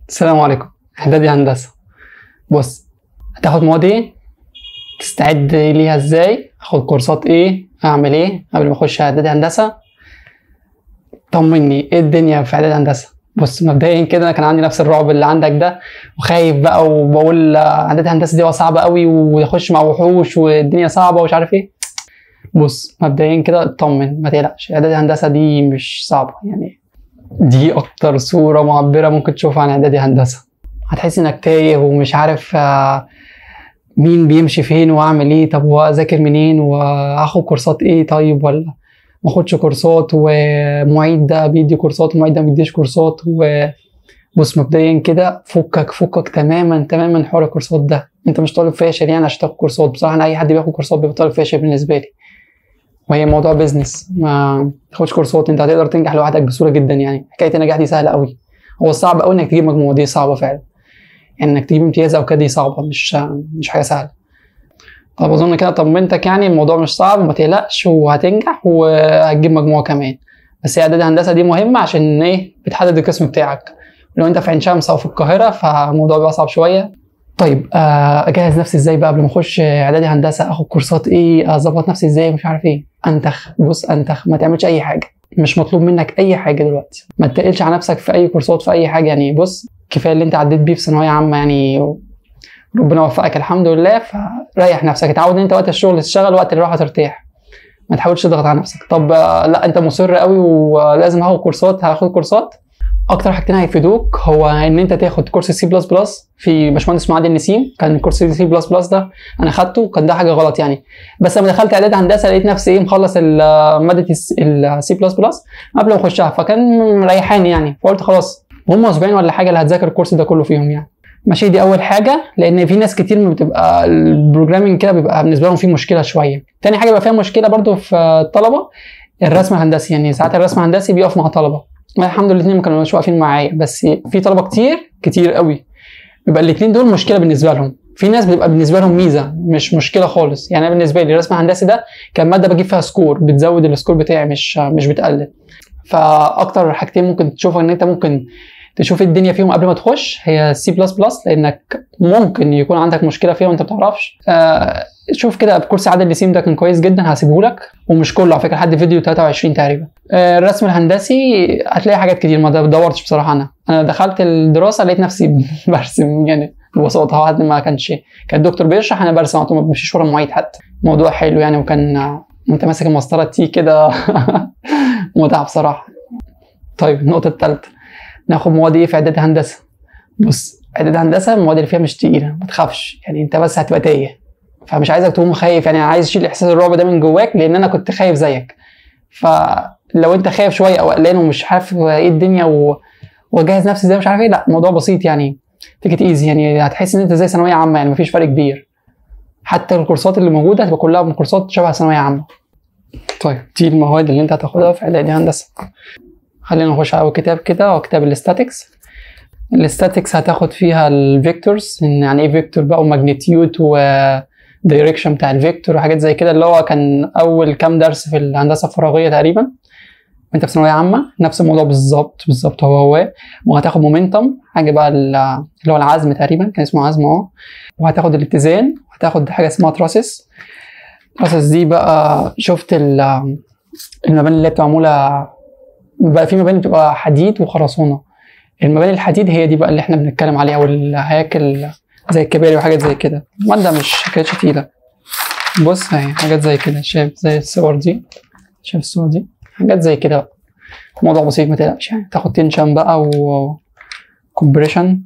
السلام عليكم اعدادي هندسه بص هتاخد مواد ايه تستعد ليها ازاي اخد كورسات ايه اعمل ايه قبل ما اخش اعدادي هندسه طمني ايه الدنيا في اعدادي هندسه بص مبدئيا كده انا كان عندي نفس الرعب اللي عندك ده وخايف بقى وبقول اعدادي هندسه دي صعبه قوي واخش مع وحوش والدنيا صعبه ومش عارف ايه بص مبدئيا كده اطمن ما تقلقش اعدادي هندسه دي مش صعبه يعني دي اكتر صوره معبره ممكن تشوفها عن اعدادي هندسه هتحس انك تايه ومش عارف آه، مين بيمشي فين واعمل ايه طب واذاكر منين واخد كورسات ايه طيب ولا ما اخدش كورسات ومعيد ده بيدي كورسات ومعيد ده ما بيديش كورسات وبص مبدئيا كده فكك فكك تماما تماما من حوار الكورسات ده انت مش طالب فاشل يعني عشان تاخد كورسات بصراحه انا اي حد بياخد كورسات بيبقى طالب فاشل بالنسبه لي وهي موضوع بيزنس ما تاخدش كورسات انت هتقدر تنجح لوحدك بسهوله جدا يعني حكايه النجاح دي سهله قوي هو الصعب قوي انك تجيب مجموع دي صعبه فعلا يعني انك تجيب امتياز او كده دي صعبه مش مش حاجه سهله طب اظن كده طمنتك يعني الموضوع مش صعب ما تقلقش وهتنجح وهتجيب مجموع كمان بس هي اعدادي هندسه دي مهمه عشان ايه بتحدد القسم بتاعك لو انت في عين شمس او في القاهره فالموضوع بيبقى صعب شويه طيب آه، اجهز نفسي ازاي بقى قبل ما اخش اعدادي هندسه اخد كورسات ايه اظبط نفسي ازاي مش عارف ايه انتخ بص انتخ ما تعملش اي حاجه مش مطلوب منك اي حاجه دلوقتي ما تقلش على نفسك في اي كورسات في اي حاجه يعني بص كفايه اللي انت عديت بيه في ثانويه عامه يعني ربنا وفقك الحمد لله فريح نفسك اتعود ان انت وقت الشغل تشتغل وقت الراحه ترتاح ما تحاولش تضغط على نفسك طب آه، لا انت مصر قوي ولازم هاخد كورسات هاخد كورسات اكتر حاجتين هيفيدوك هو ان انت تاخد كورس سي بلس بلس في باشمهندس معادل نسيم كان الكورس سي بلس بلس ده انا خدته كان ده حاجه غلط يعني بس لما دخلت اعداد هندسه لقيت نفسي ايه مخلص ال- ماده السي بلس بلس قبل ما اخشها فكان مريحاني يعني فقلت خلاص هم اسبوعين ولا حاجه اللي هتذاكر الكورس ده كله فيهم يعني ماشي دي اول حاجه لان في ناس كتير بتبقى البروجرامينج كده بيبقى بالنسبه لهم فيه مشكله شويه تاني حاجه بيبقى فيها مشكله برضو في الطلبه الرسم الهندسي يعني ساعات الرسم الهندسي بيقف مع طلبه أنا الحمد لله الاثنين ما كانوش واقفين معايا بس في طلبه كتير كتير قوي بيبقى الاثنين دول مشكله بالنسبه لهم في ناس بيبقى بالنسبه لهم ميزه مش مشكله خالص يعني انا بالنسبه لي الرسم الهندسي ده كان ماده بجيب فيها سكور بتزود السكور بتاعي مش مش بتقلل فاكتر حاجتين ممكن تشوفها ان انت ممكن تشوف الدنيا فيهم قبل ما تخش هي سي بلس بلس لانك ممكن يكون عندك مشكله فيها وانت ما بتعرفش آه شوف كده كورس عادل نسيم ده كان كويس جدا هسيبه لك ومش كله على فكره لحد فيديو 23 تقريبا آه الرسم الهندسي هتلاقي حاجات كتير ما دورتش بصراحه انا انا دخلت الدراسه لقيت نفسي برسم يعني ببساطه هو حد ما كانش كان الدكتور بيشرح انا برسم على طول ما بمشيش ورا المعيد حتى موضوع حلو يعني وكان آه، وانت ماسك المسطره تي كده متعه بصراحه طيب النقطه الثالثه ناخد مواد ايه في اعداد هندسه بص اعداد هندسه المواد اللي فيها مش تقيله ما تخافش يعني انت بس هتبقى تايه فمش عايزك تقوم خايف يعني عايز اشيل احساس الرعب ده من جواك لان انا كنت خايف زيك فلو انت خايف شويه او قلقان ومش عارف ايه الدنيا و... واجهز نفسي ازاي مش عارف ايه لا الموضوع بسيط يعني تيجي ايزي يعني هتحس ان انت زي ثانويه عامه يعني مفيش فرق كبير حتى الكورسات اللي موجوده هتبقى كلها من كورسات شبه ثانويه عامه طيب دي المواد اللي انت هتاخدها في اعدادي هندسه خلينا نخش على كتاب كده هو كتاب الاستاتكس الاستاتكس هتاخد فيها الفيكتورز ان يعني ايه فيكتور بقى وماجنتيود و دايركشن بتاع الفيكتور وحاجات زي كده اللي هو كان اول كام درس في الهندسه الفراغيه تقريبا انت في ثانويه عامه نفس الموضوع بالظبط بالظبط هو هو وهتاخد مومنتم حاجه بقى ال- اللي هو العزم تقريبا كان اسمه عزم اه وهتاخد الاتزان وهتاخد حاجه اسمها تراسس تراسس دي بقى شفت ال- المباني اللي هي بتبقى معموله بقى في مباني بتبقى حديد وخرسانه المباني الحديد هي دي بقى اللي احنا بنتكلم عليها والهياكل زي الكباري وحاجات زي كده مادة مش كانتش تقيلة بص اهي حاجات زي كده شايف زي الصور دي شايف الصور دي حاجات زي كده بقى موضوع بسيط ما تقلقش يعني تاخد تنشن بقى و كومبريشن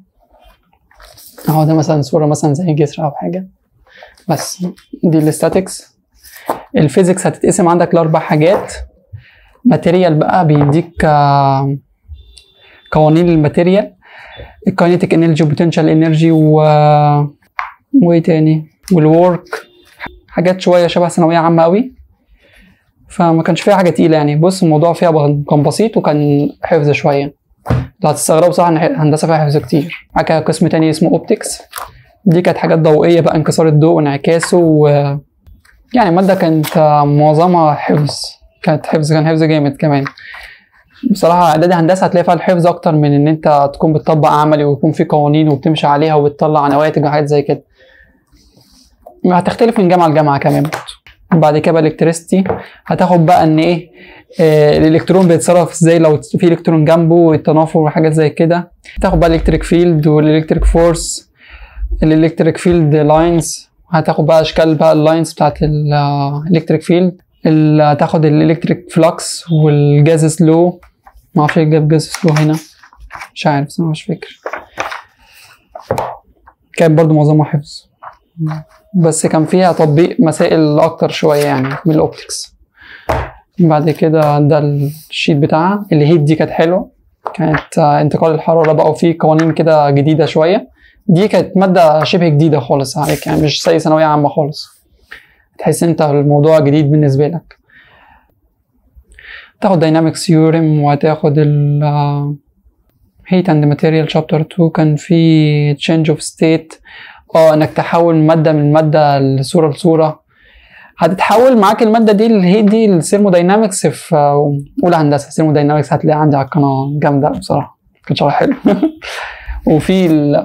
اهو ده مثلا صورة مثلا زي جسر او حاجة بس دي الاستاتكس الفيزيكس هتتقسم عندك لأربع حاجات ماتيريال بقى بيديك آه، قوانين الماتيريال الكاينيتيك انرجي وبوتنشال انرجي و وايه تاني والورك حاجات شويه شبه ثانويه عامه قوي فما كانش فيها حاجه تقيله يعني بص الموضوع فيها ب- كان بسيط وكان حفظ شويه لو هتستغربوا صح ان هندسه فيها حفظ كتير بعد كده قسم تاني اسمه اوبتكس دي كانت حاجات ضوئيه بقى انكسار الضوء وانعكاسه و يعني الماده كانت آه، معظمها حفظ كانت حفظ كان حفظ جامد كمان بصراحة إعدادي هندسة هتلاقي فيها الحفظ أكتر من إن أنت تكون بتطبق عملي ويكون في قوانين وبتمشي عليها وبتطلع نواتج وحاجات زي كده هتختلف من جامعة لجامعة كمان برضه بعد كده بقى الكتريستي هتاخد بقى ان ايه آه الالكترون بيتصرف ازاي لو في الكترون جنبه والتنافر وحاجات زي كده تاخد بقى الالكتريك فيلد والالكتريك فورس الالكتريك فيلد لاينز هتاخد بقى اشكال بقى اللاينز بتاعت الالكتريك فيلد هتاخد الالكتريك فلكس والجاز سلو ما اعرفش ايه جاب جاز سلو هنا مش عارف بس انا مش فاكر كان برضو معظمها حفظ بس كان فيها تطبيق مسائل اكتر شويه يعني من الاوبتكس بعد كده ده الشيت بتاعها الهيت دي كانت حلوه كانت انتقال الحراره بقى وفي قوانين كده جديده شويه دي كانت ماده شبه جديده خالص عليك يعني مش زي ثانويه عامه خالص تحس انت الموضوع جديد بالنسبه لك تاخد داينامكس ثيورم وهتاخد ال هيت اند ماتيريال شابتر 2 كان في تشينج اوف ستيت اه انك تحول ماده من ماده لصوره لصوره هتتحول معاك الماده دي اللي هي دي الثيرموداينامكس في اولى هندسه الثيرموداينامكس هتلاقيها عندي على القناه جامده بصراحه كان شرح حلو وفي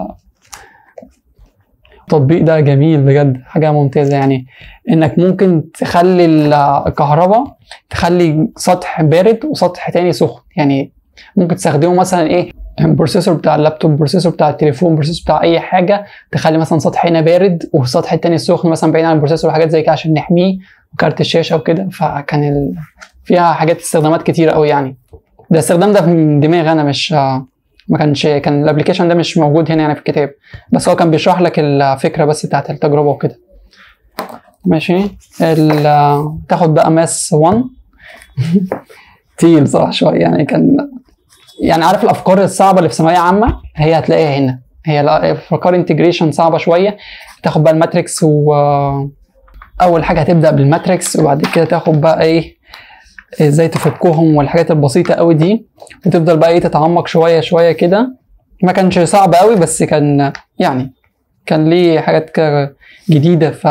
التطبيق ده جميل بجد حاجه ممتازه يعني انك ممكن تخلي الكهرباء تخلي سطح بارد وسطح تاني سخن يعني ممكن تستخدمه مثلا ايه البروسيسور بتاع اللابتوب البروسيسور بتاع التليفون البروسيسور بتاع اي حاجه تخلي مثلا سطح هنا بارد والسطح التاني سخن مثلا بعيد عن البروسيسور وحاجات زي كده عشان نحميه وكارت الشاشه وكده فكان ال... فيها حاجات استخدامات كتيره قوي يعني ده استخدام ده من دماغي انا مش ما كانش كان الابلكيشن ده مش موجود هنا يعني في الكتاب بس هو كان بيشرح لك الفكره بس بتاعت التجربه وكده ماشي ال... تاخد بقى ماس 1 تقيل صراحه شويه يعني كان يعني عارف الافكار الصعبه اللي في ثانويه عامه هي هتلاقيها هنا هي افكار انتجريشن صعبه شويه تاخد بقى الماتريكس و اول حاجه هتبدا بالماتريكس وبعد كده تاخد بقى ايه ازاي تفكهم والحاجات البسيطه قوي دي وتفضل بقى ايه تتعمق شويه شويه كده ما كانش صعب قوي بس كان يعني كان ليه حاجات كده جديده ف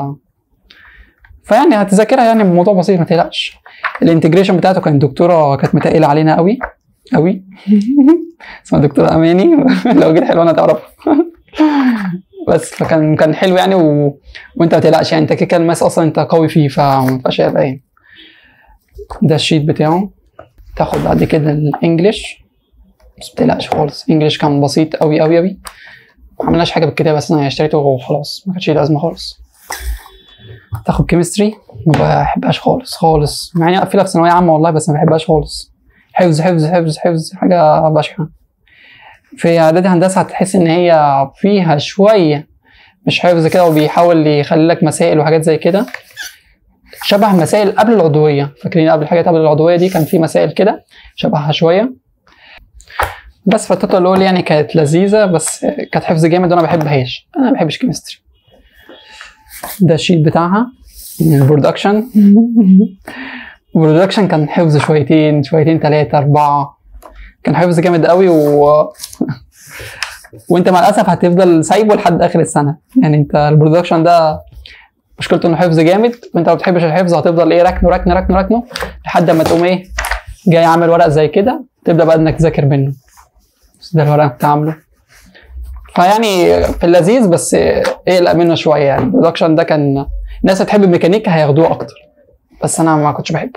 فيعني هتذاكرها يعني بموضوع بسيط ما تقلقش الانتجريشن بتاعته كانت دكتوره كانت متقله علينا قوي قوي اسمها دكتوره اماني لو جيت حلوه انا تعرف بس فكان كان حلو يعني و... وانت ما تقلقش يعني انت كده كده الماس اصلا انت قوي فيه فما ينفعش يبقى ايه ده الشيت بتاعه تاخد بعد كده الانجليش بس ما تقلقش خالص انجليش كان بسيط قوي قوي قوي ما عملناش حاجه بالكتاب بس انا اشتريته وخلاص ما كانش ليه لازمه خالص تاخد كيمستري ما بحبهاش خالص خالص مع اني اقفلها في ثانويه عامه والله بس ما بحبهاش خالص حفظ حفظ حفظ حفظ حاجه بشعه في اعدادي هندسه هتحس ان هي فيها شويه مش حفظ كده وبيحاول يخلي لك مسائل وحاجات زي كده شبه مسائل قبل العضويه فاكرين قبل الحاجات قبل العضويه دي كان في مسائل كده شبهها شويه بس فالتوتال الاول يعني كانت لذيذه بس كانت حفظ جامد وانا ما بحبهاش انا ما بحبش كيمستري ده الشيت بتاعها البرودكشن البرودكشن كان حفظ شويتين شويتين ثلاثة أربعة كان حفظ جامد قوي و... وانت مع الاسف هتفضل سايبه لحد اخر السنه يعني انت البرودكشن ده مشكلته انه حفظ جامد وانت ما بتحبش الحفظ هتفضل ايه ركنه ركنه ركنه ركنه لحد ما تقوم ايه جاي عامل ورق زي كده تبدا بقى انك تذاكر منه بس ده الورق كنت عامله فيعني في اللذيذ بس اقلق منه شويه يعني البرودكشن ده كان الناس اللي تحب الميكانيكا هياخدوه اكتر بس انا ما كنتش بحبه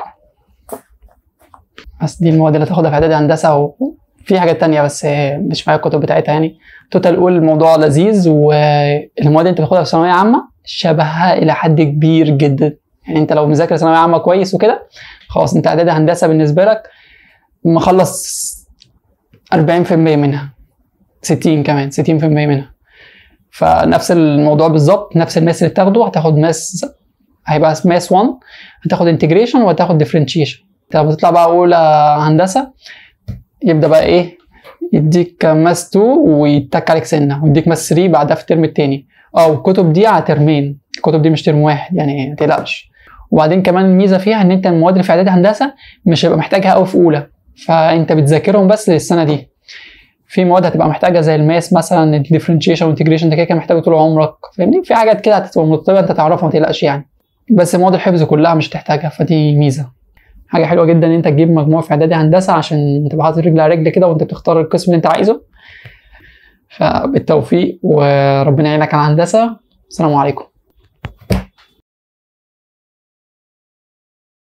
بس دي المواد اللي تاخدها في اعدادي هندسه وفي حاجات تانية بس مش معايا الكتب بتاعتها يعني توتال قول الموضوع لذيذ والمواد اللي انت بتاخدها في ثانويه عامه شبهها الى حد كبير جدا يعني انت لو مذاكر ثانويه عامه كويس وكده خلاص انت اعدادي هندسه بالنسبه لك مخلص 40% منها 60 كمان 60% منها فنفس الموضوع بالظبط نفس الماس اللي بتاخده هتاخد ماس هيبقى ماس 1 هتاخد انتجريشن وهتاخد ديفرنشيشن انت لما تطلع بقى اولى هندسه يبدا بقى ايه يديك ماس 2 ويتك عليك سنه ويديك ماس 3 بعدها في الترم التاني اه والكتب دي على ترمين الكتب دي مش ترم واحد يعني ما تقلقش وبعدين كمان الميزه فيها ان انت المواد اللي في اعدادي هندسه مش هيبقى محتاجها قوي في اولى فانت بتذاكرهم بس للسنه دي في مواد هتبقى محتاجه زي الماس مثلا الديفرنشيشن والانتجريشن ده كده كده محتاجه طول عمرك فاهمني في حاجات كده هتبقى مرتبه انت تعرفها ما تقلقش يعني بس مواد الحفظ كلها مش تحتاجها فدي ميزه حاجه حلوه جدا ان انت تجيب مجموع في اعدادي هندسه عشان تبقى حاطط رجل على رجل كده وانت بتختار القسم اللي انت عايزه فبالتوفيق وربنا يعينك على هندسه السلام عليكم